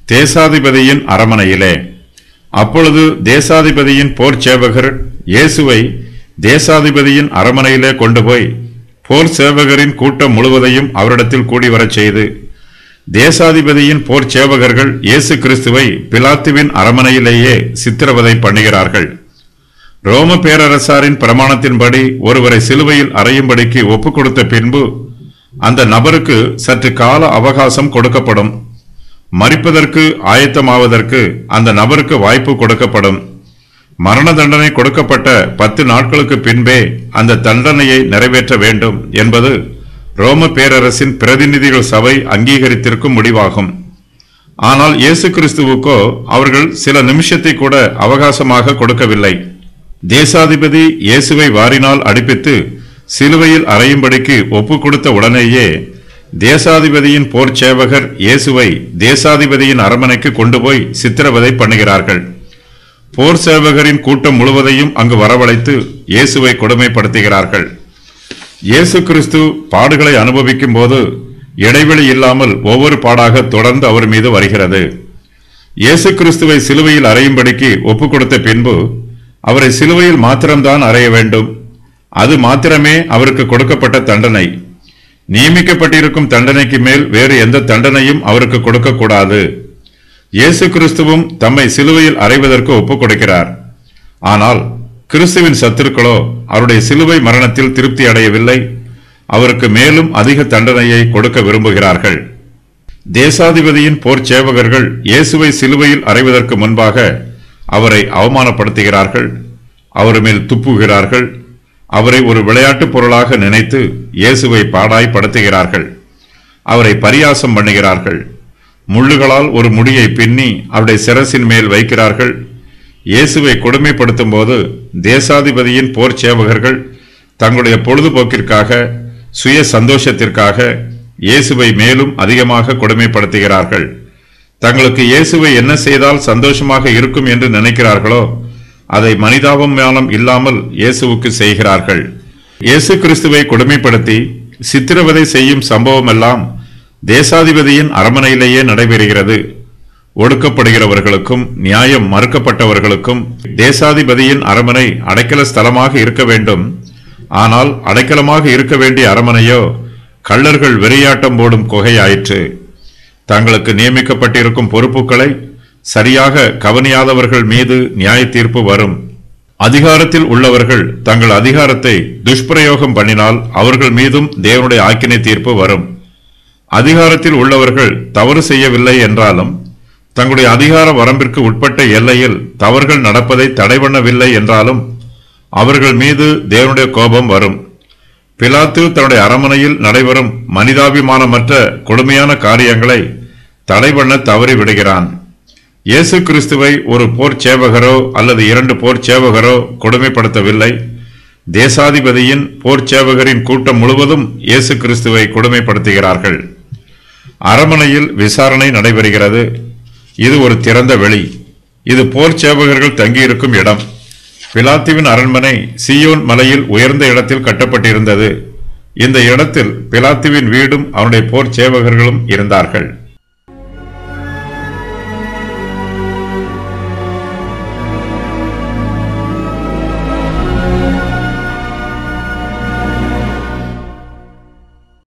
தேசாதிபதியின் அரமனையிலே அப்பொழுது தேசாதிபதியின் போர் சேவகர் இயேசுவை தேசாதிபதியின் அரமனையிலே கொண்டு போய் போர் சேவகரின் கூட்டம் முழுவதையும் அவரிடத்தில் கூடி வரச் செய்து தேசாதிபதியின் போர் சேவகர்கள் இயேசு கிறிஸ்துவை பிலாத்துவின் அரமனையிலேயே சித்திரவதை பண்ணுகிறார்கள் ரோம பேரரசாரின் பிரமாணத்தின்படி ஒருவரை சிலுவையில் அறையும்படிக்கு ஒப்புக் கொடுத்த பின்பு அந்த நபருக்கு சற்று கால அவகாசம் கொடுக்கப்படும் மறிப்பதற்கு ஆயத்தமாவதற்கு அந்த நபருக்கு வாய்ப்பு கொடுக்கப்படும் மரண தண்டனை கொடுக்கப்பட்ட பத்து நாட்களுக்கு பின்பே அந்த தண்டனையை நிறைவேற்ற வேண்டும் என்பது ரோம பேரரசின் பிரதிநிதிகள் சபை அங்கீகரித்திருக்கும் முடிவாகும் ஆனால் இயேசு கிறிஸ்துவுக்கோ அவர்கள் சில நிமிஷத்தை கூட அவகாசமாக கொடுக்கவில்லை தேசாதிபதி இயேசுவை வாரினால் அடிப்பித்து சிலுவையில் அறையும்படிக்கு ஒப்பு கொடுத்த உடனேயே தேசாதிபதியின் போர் சேவகர் இயேசுவை தேசாதிபதியின் அரமனைக்கு கொண்டு போய் சித்திரவதை பண்ணுகிறார்கள் போர் சேவகரின் கூட்டம் முழுவதையும் அங்கு வரவழைத்து இயேசுவை கொடுமைப்படுத்துகிறார்கள் இயேசு கிறிஸ்து பாடுகளை அனுபவிக்கும் போது இடைவெளி இல்லாமல் ஒவ்வொரு பாடாக தொடர்ந்து அவர் மீது வருகிறது இயேசு கிறிஸ்துவை சிலுவையில் அறையும்படிக்கு ஒப்பு கொடுத்த பின்பு அவரை சிலுவையில் மாத்திரம்தான் அறைய வேண்டும் அது மாத்திரமே அவருக்கு கொடுக்கப்பட்ட தண்டனை நியமிக்கப்பட்டிருக்கும் தண்டனைக்கு மேல் வேறு எந்த தண்டனையும் அவருக்கு கொடுக்கக்கூடாது இயேசு கிறிஸ்துவும் தம்மை சிலுவையில் அறைவதற்கு ஒப்புக் கொடுக்கிறார் ஆனால் கிறிஸ்துவின் சத்துருக்களோ அவருடைய சிலுவை மரணத்தில் திருப்தி அடையவில்லை அவருக்கு மேலும் அதிக தண்டனையை கொடுக்க விரும்புகிறார்கள் தேசாதிபதியின் போர் சேவகர்கள் இயேசுவை சிலுவையில் அறைவதற்கு முன்பாக அவரை அவமானப்படுத்துகிறார்கள் அவர் மேல் துப்புகிறார்கள் அவரை ஒரு விளையாட்டுப் பொருளாக நினைத்து இயேசுவை பாடாய் படுத்துகிறார்கள் அவரை பரியாசம் பண்ணுகிறார்கள் முள்ளுகளால் ஒரு முடியை பின்னி அவருடைய சிரசின் மேல் வைக்கிறார்கள் இயேசுவை கொடுமைப்படுத்தும் போது தேசாதிபதியின் போர் சேவகர்கள் தங்களுடைய பொழுதுபோக்கிற்காக சுய சந்தோஷத்திற்காக இயேசுவை மேலும் அதிகமாக கொடுமைப்படுத்துகிறார்கள் தங்களுக்கு இயேசுவை என்ன செய்தால் சந்தோஷமாக இருக்கும் என்று நினைக்கிறார்களோ அதை மனிதாபமானம் இல்லாமல் இயேசுவுக்கு செய்கிறார்கள் இயேசு கிறிஸ்துவை கொடுமைப்படுத்தி சித்திரவதை செய்யும் சம்பவமெல்லாம் தேசாதிபதியின் அரமனையிலேயே நடைபெறுகிறது ஒடுக்கப்படுகிறவர்களுக்கும் நியாயம் மறுக்கப்பட்டவர்களுக்கும் தேசாதிபதியின் அரமனை அடைக்கல ஸ்தலமாக இருக்க வேண்டும் ஆனால் அடைக்கலமாக இருக்க வேண்டிய அரமனையோ கள்ளர்கள் வெறியாட்டம் போடும் குகையாயிற்று தங்களுக்கு நியமிக்கப்பட்டிருக்கும் பொறுப்புகளை சரியாக கவனியாதவர்கள் மீது நியாய தீர்ப்பு வரும் அதிகாரத்தில் உள்ளவர்கள் தங்கள் அதிகாரத்தை துஷ்பிரயோகம் பண்ணினால் அவர்கள் மீதும் தேவனுடைய ஆக்கினை தீர்ப்பு வரும் அதிகாரத்தில் உள்ளவர்கள் தவறு செய்யவில்லை என்றாலும் தங்களுடைய அதிகார வரம்பிற்கு உட்பட்ட எல்லையில் தவறுகள் நடப்பதை தடை பண்ணவில்லை என்றாலும் அவர்கள் மீது தேவனுடைய கோபம் வரும் பிலாத்து தன்னுடைய அரமனையில் நடைபெறும் மனிதாபிமானமற்ற கொடுமையான காரியங்களை தடை பண்ண தவறி விடுகிறான் இயேசு கிறிஸ்துவை ஒரு போர் சேவகரோ அல்லது இரண்டு போர் சேவகரோ கொடுமைப்படுத்தவில்லை தேசாதிபதியின் போர் சேவகரின் கூட்டம் முழுவதும் இயேசு கிறிஸ்துவை கொடுமைப்படுத்துகிறார்கள் அரமனையில் விசாரணை நடைபெறுகிறது இது ஒரு திறந்த வெளி இது போர் சேவகர்கள் தங்கியிருக்கும் இடம் பிலாத்துவின் அரண்மனை சியோன் மலையில் உயர்ந்த இடத்தில் கட்டப்பட்டிருந்தது இந்த இடத்தில் பிலாத்துவின் வீடும் அவனுடைய போர் சேவகர்களும் இருந்தார்கள்